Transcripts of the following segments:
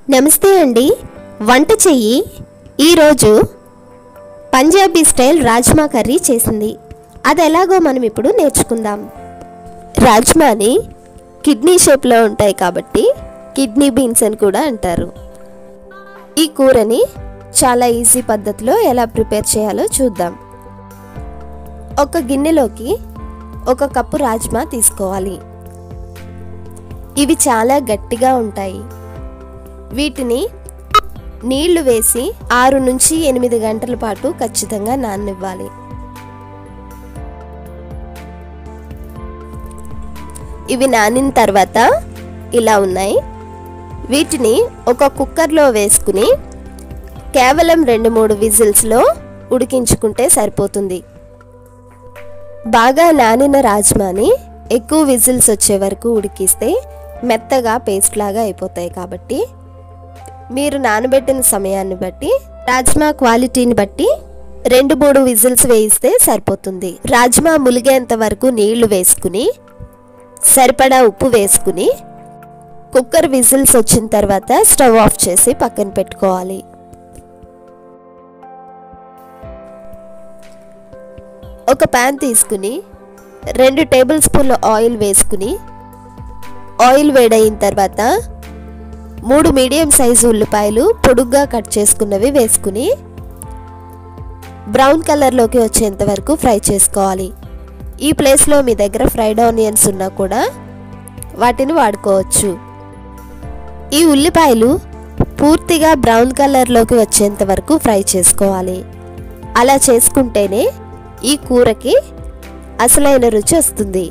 నమస్తే అండి వంట చెయ్యి ఈరోజు పంజాబీ స్టైల్ రాజ్మా కర్రీ చేసింది అది ఎలాగో మనం ఇప్పుడు నేర్చుకుందాం రాజ్మాని కిడ్నీ షేప్లో ఉంటాయి కాబట్టి కిడ్నీ బీన్స్ అని కూడా అంటారు ఈ కూరని చాలా ఈజీ పద్ధతిలో ఎలా ప్రిపేర్ చేయాలో చూద్దాం ఒక గిన్నెలోకి ఒక కప్పు రాజ్మా తీసుకోవాలి ఇవి చాలా గట్టిగా ఉంటాయి వీటిని నీళ్లు వేసి ఆరు నుంచి ఎనిమిది గంటల పాటు ఖచ్చితంగా నాననివ్వాలి ఇవి నానిన తర్వాత ఇలా ఉన్నాయి వీటిని ఒక కుక్కర్లో వేసుకుని కేవలం రెండు మూడు విజిల్స్లో ఉడికించుకుంటే సరిపోతుంది బాగా నానిన రాజ్మాని ఎక్కువ విజిల్స్ వచ్చే వరకు ఉడికిస్తే మెత్తగా పేస్ట్ లాగా అయిపోతాయి కాబట్టి మీరు నానబెట్టిన సమయాన్ని బట్టి రాజ్మా క్వాలిటీని బట్టి రెండు మూడు విజిల్స్ వేయిస్తే సరిపోతుంది రాజ్మా ములిగేంత వరకు నీళ్లు వేసుకుని సరిపడా ఉప్పు వేసుకుని కుక్కర్ విజిల్స్ వచ్చిన తర్వాత స్టవ్ ఆఫ్ చేసి పక్కన పెట్టుకోవాలి ఒక ప్యాన్ తీసుకుని రెండు టేబుల్ స్పూన్ల ఆయిల్ వేసుకుని ఆయిల్ వేడయిన తర్వాత మూడు మీడియం సైజు ఉల్లిపాయలు పొడుగ్గా కట్ చేసుకున్నవి వేసుకుని బ్రౌన్ కలర్లోకి వచ్చేంత వరకు ఫ్రై చేసుకోవాలి ఈ ప్లేస్లో మీ దగ్గర ఫ్రైడ్ ఆనియన్స్ ఉన్నా కూడా వాటిని వాడుకోవచ్చు ఈ ఉల్లిపాయలు పూర్తిగా బ్రౌన్ కలర్లోకి వచ్చేంత వరకు ఫ్రై చేసుకోవాలి అలా చేసుకుంటేనే ఈ కూరకి అసలైన రుచి వస్తుంది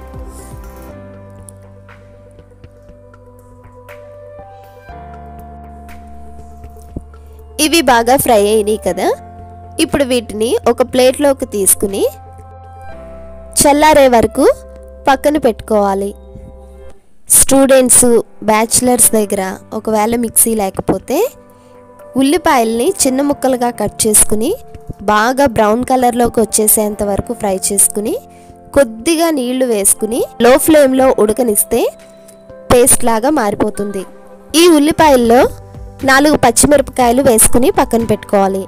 ఇవి బాగా ఫ్రై అయినాయి కదా ఇప్పుడు వీటిని ఒక ప్లేట్లోకి తీసుకుని చల్లారే వరకు పక్కన పెట్టుకోవాలి స్టూడెంట్స్ బ్యాచిలర్స్ దగ్గర ఒకవేళ మిక్సీ లేకపోతే ఉల్లిపాయల్ని చిన్న ముక్కలుగా కట్ చేసుకుని బాగా బ్రౌన్ కలర్లోకి వచ్చేసేంత వరకు ఫ్రై చేసుకుని కొద్దిగా నీళ్లు వేసుకుని లో ఫ్లేమ్లో ఉడకనిస్తే పేస్ట్ లాగా మారిపోతుంది ఈ ఉల్లిపాయల్లో నాలుగు పచ్చిమిరపకాయలు వేసుకుని పక్కన పెట్టుకోవాలి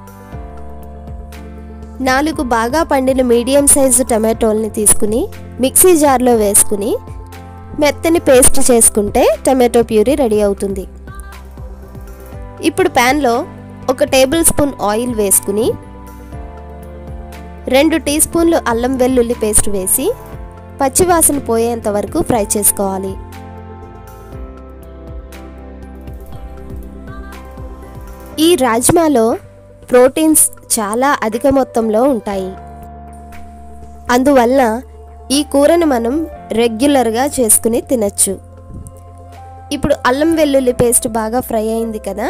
నాలుగు బాగా పండిన మీడియం సైజు టమాటోల్ని తీసుకుని మిక్సీ జార్లో వేసుకుని మెత్తని పేస్ట్ చేసుకుంటే టమాటో ప్యూరీ రెడీ అవుతుంది ఇప్పుడు ప్యాన్లో ఒక టేబుల్ స్పూన్ ఆయిల్ వేసుకుని రెండు టీ స్పూన్లు అల్లం వెల్లుల్లి పేస్ట్ వేసి పచ్చివాసన పోయేంత వరకు ఫ్రై చేసుకోవాలి ఈ రాజ్మాలో ప్రోటీన్స్ చాలా అధిక మొత్తంలో ఉంటాయి అందువల్ల ఈ కూరను మనం రెగ్యులర్గా చేసుకుని తినచ్చు ఇప్పుడు అల్లం వెల్లుల్లి పేస్ట్ బాగా ఫ్రై అయింది కదా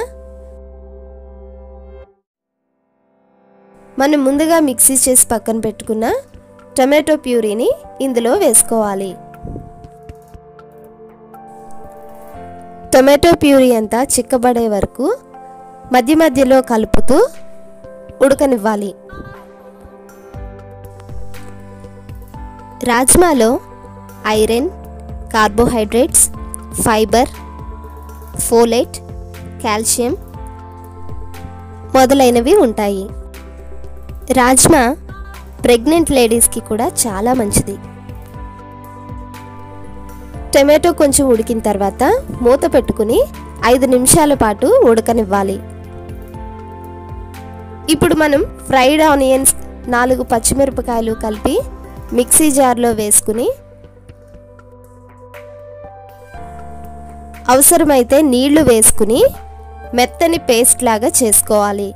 మనం ముందుగా మిక్సీ చేసి పక్కన పెట్టుకున్న టమాటో ప్యూరీని ఇందులో వేసుకోవాలి టమాటో ప్యూరీ అంతా చిక్కబడే వరకు మధ్య మధ్యలో కలుపుతూ ఉడకనివ్వాలి రాజ్మాలో iron carbohydrates fibre folate calcium మొదలైనవి ఉంటాయి రాజ్మా ప్రెగ్నెంట్ లేడీస్కి కూడా చాలా మంచిది టమాటో కొంచెం ఉడికిన తర్వాత మూత పెట్టుకుని ఐదు నిమిషాల పాటు ఉడకనివ్వాలి ఇప్పుడు మనం ఫ్రైడ్ ఆనియన్స్ నాలుగు పచ్చిమిరపకాయలు కలిపి మిక్సీ జార్లో వేసుకుని అవసరమైతే నీళ్లు వేసుకుని మెత్తని పేస్ట్ లాగా చేసుకోవాలి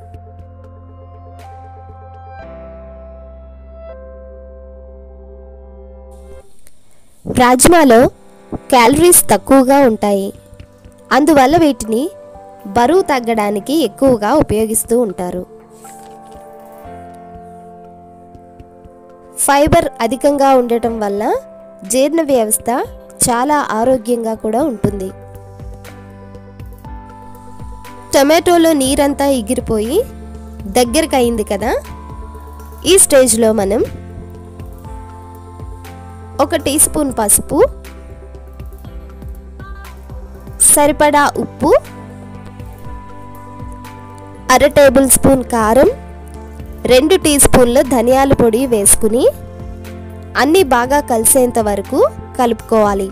రాజ్మాలో క్యాలరీస్ తక్కువగా ఉంటాయి అందువల్ల వీటిని బరువు తగ్గడానికి ఎక్కువగా ఉపయోగిస్తూ ఉంటారు ఫైబర్ అధికంగా ఉండటం వల్ల జీర్ణ వ్యవస్థ చాలా ఆరోగ్యంగా కూడా ఉంటుంది టమాటోలో నీరంతా ఎగిరిపోయి దగ్గరకు అయింది కదా ఈ స్టేజ్లో మనం ఒక టీ స్పూన్ పసుపు సరిపడా ఉప్పు అర టేబుల్ స్పూన్ కారం రెండు టీ స్పూన్ల ధనియాల పొడి వేసుకుని అన్నీ బాగా కలిసేంత వరకు కలుపుకోవాలి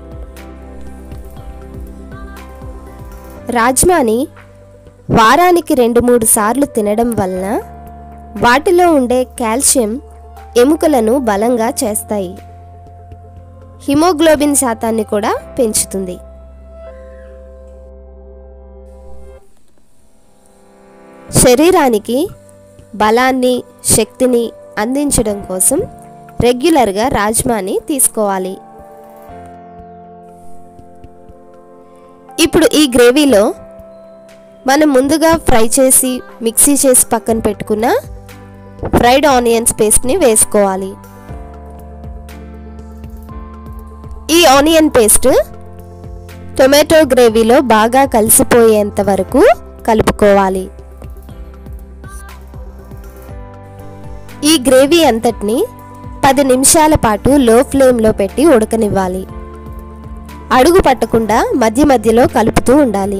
రాజ్మాని వారానికి రెండు మూడు సార్లు తినడం వలన వాటిలో ఉండే కాల్షియం ఎముకలను బలంగా చేస్తాయి హిమోగ్లోబిన్ శాతాన్ని కూడా పెంచుతుంది శరీరానికి బలాన్ని శక్తిని అందించడం కోసం రెగ్యులర్గా రాజ్మాని తీసుకోవాలి ఇప్పుడు ఈ గ్రేవీలో మనం ముందుగా ఫ్రై చేసి మిక్సీ చేసి పక్కన పెట్టుకున్న ఫ్రైడ్ ఆనియన్స్ పేస్ట్ని వేసుకోవాలి ఈ ఆనియన్ పేస్ట్ టొమాటో గ్రేవీలో బాగా కలిసిపోయేంత వరకు కలుపుకోవాలి ఈ గ్రేవీ అంతటిని పది నిమిషాల పాటు లో ఫ్లేమ్లో పెట్టి ఉడకనివ్వాలి అడుగు పట్టకుండా మధ్య మధ్యలో కలుపుతూ ఉండాలి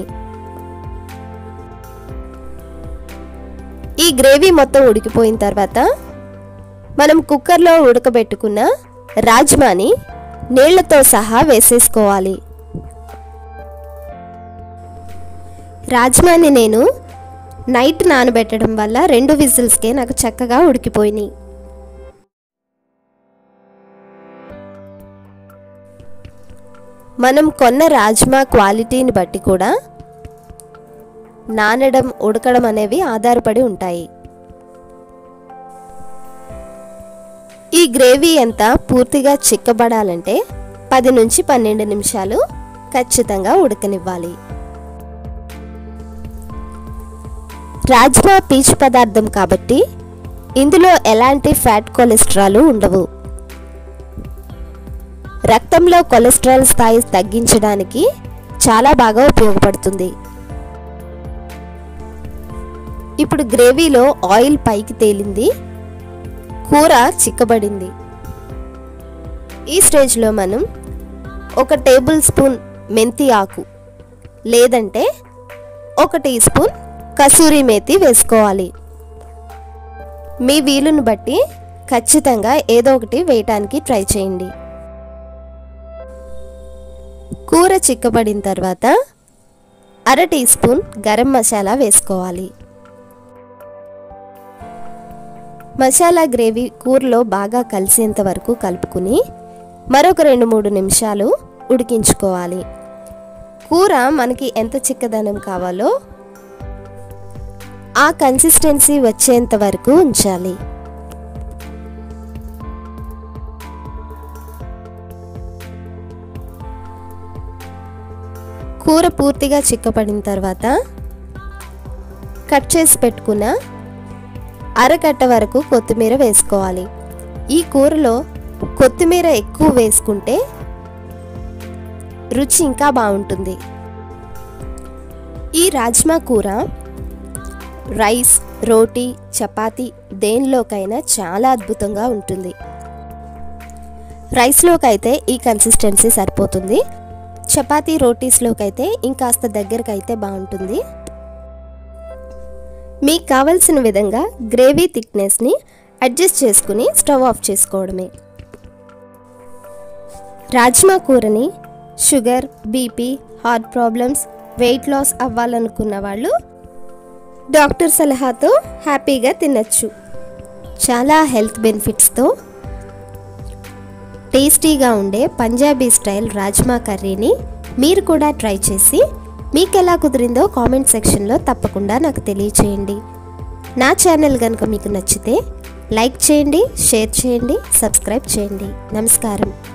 ఈ గ్రేవీ మొత్తం ఉడికిపోయిన తర్వాత మనం కుక్కర్లో ఉడకబెట్టుకున్న రాజ్మాని నీళ్లతో సహా వేసేసుకోవాలి రాజ్మాని నేను నైట్ నానబెట్టడం వల్ల రెండు విజిల్స్కే నాకు చక్కగా ఉడికిపోయినాయి మనం కొన్న రాజ్మా క్వాలిటీని బట్టి కూడా నానడం ఉడకడం అనేవి ఆధారపడి ఉంటాయి ఈ గ్రేవీ అంతా పూర్తిగా చిక్కబడాలంటే పది నుంచి పన్నెండు నిమిషాలు ఖచ్చితంగా ఉడకనివ్వాలి రాజ్మా పీచు పదార్థం కాబట్టి ఇందులో ఎలాంటి ఫ్యాట్ కొలెస్ట్రాల్ ఉండవు రక్తంలో కొలెస్ట్రాల్ స్థాయి తగ్గించడానికి చాలా బాగా ఉపయోగపడుతుంది ఇప్పుడు గ్రేవీలో ఆయిల్ పైకి తేలింది కూర చిక్కబడింది ఈ స్టేజ్లో మనం ఒక టేబుల్ స్పూన్ మెంతి ఆకు లేదంటే ఒక టీ స్పూన్ కసూరి మేతి వేసుకోవాలి మీ వీలును బట్టి ఖచ్చితంగా ఏదో ఒకటి వేయటానికి ట్రై చేయండి కూర చిక్కబడిన తర్వాత అర టీ స్పూన్ గరం మసాలా వేసుకోవాలి మసాలా గ్రేవీ కూరలో బాగా కలిసేంత వరకు కలుపుకుని మరొక రెండు మూడు నిమిషాలు ఉడికించుకోవాలి కూర మనకి ఎంత చిక్కదనం కావాలో ఆ కన్సిస్టెన్సీ వచ్చేంత వరకు ఉంచాలి కూర పూర్తిగా చిక్కపడిన తర్వాత కట్ చేసి పెట్టుకున్న అరగట్ట వరకు కొత్తిమీర వేసుకోవాలి ఈ కూరలో కొత్తిమీర ఎక్కువ వేసుకుంటే రుచి ఇంకా బాగుంటుంది ఈ రాజ్మా కూర రైస్ రోటీ చపాతీ దేనిలోకైనా చాలా అద్భుతంగా ఉంటుంది రైస్లోకి అయితే ఈ కన్సిస్టెన్సీ సరిపోతుంది చపాతీ రోటీస్లోకి అయితే ఇంకాస్త దగ్గరకు అయితే బాగుంటుంది మీకు కావలసిన విధంగా గ్రేవీ థిక్నెస్ని అడ్జస్ట్ చేసుకుని స్టవ్ ఆఫ్ చేసుకోవడమే రాజ్మా కూరని sugar BP heart problems weight loss అవ్వాలనుకున్న వాళ్ళు డాక్టర్ సలహాతో హ్యాపీగా తినచ్చు చాలా హెల్త్ బెనిఫిట్స్తో టేస్టీగా ఉండే పంజాబీ స్టైల్ రాజ్మా కర్రీని మీరు కూడా ట్రై చేసి మీకు ఎలా కుదిరిందో కామెంట్ సెక్షన్లో తప్పకుండా నాకు తెలియచేయండి నా ఛానల్ కనుక మీకు నచ్చితే లైక్ చేయండి షేర్ చేయండి సబ్స్క్రైబ్ చేయండి నమస్కారం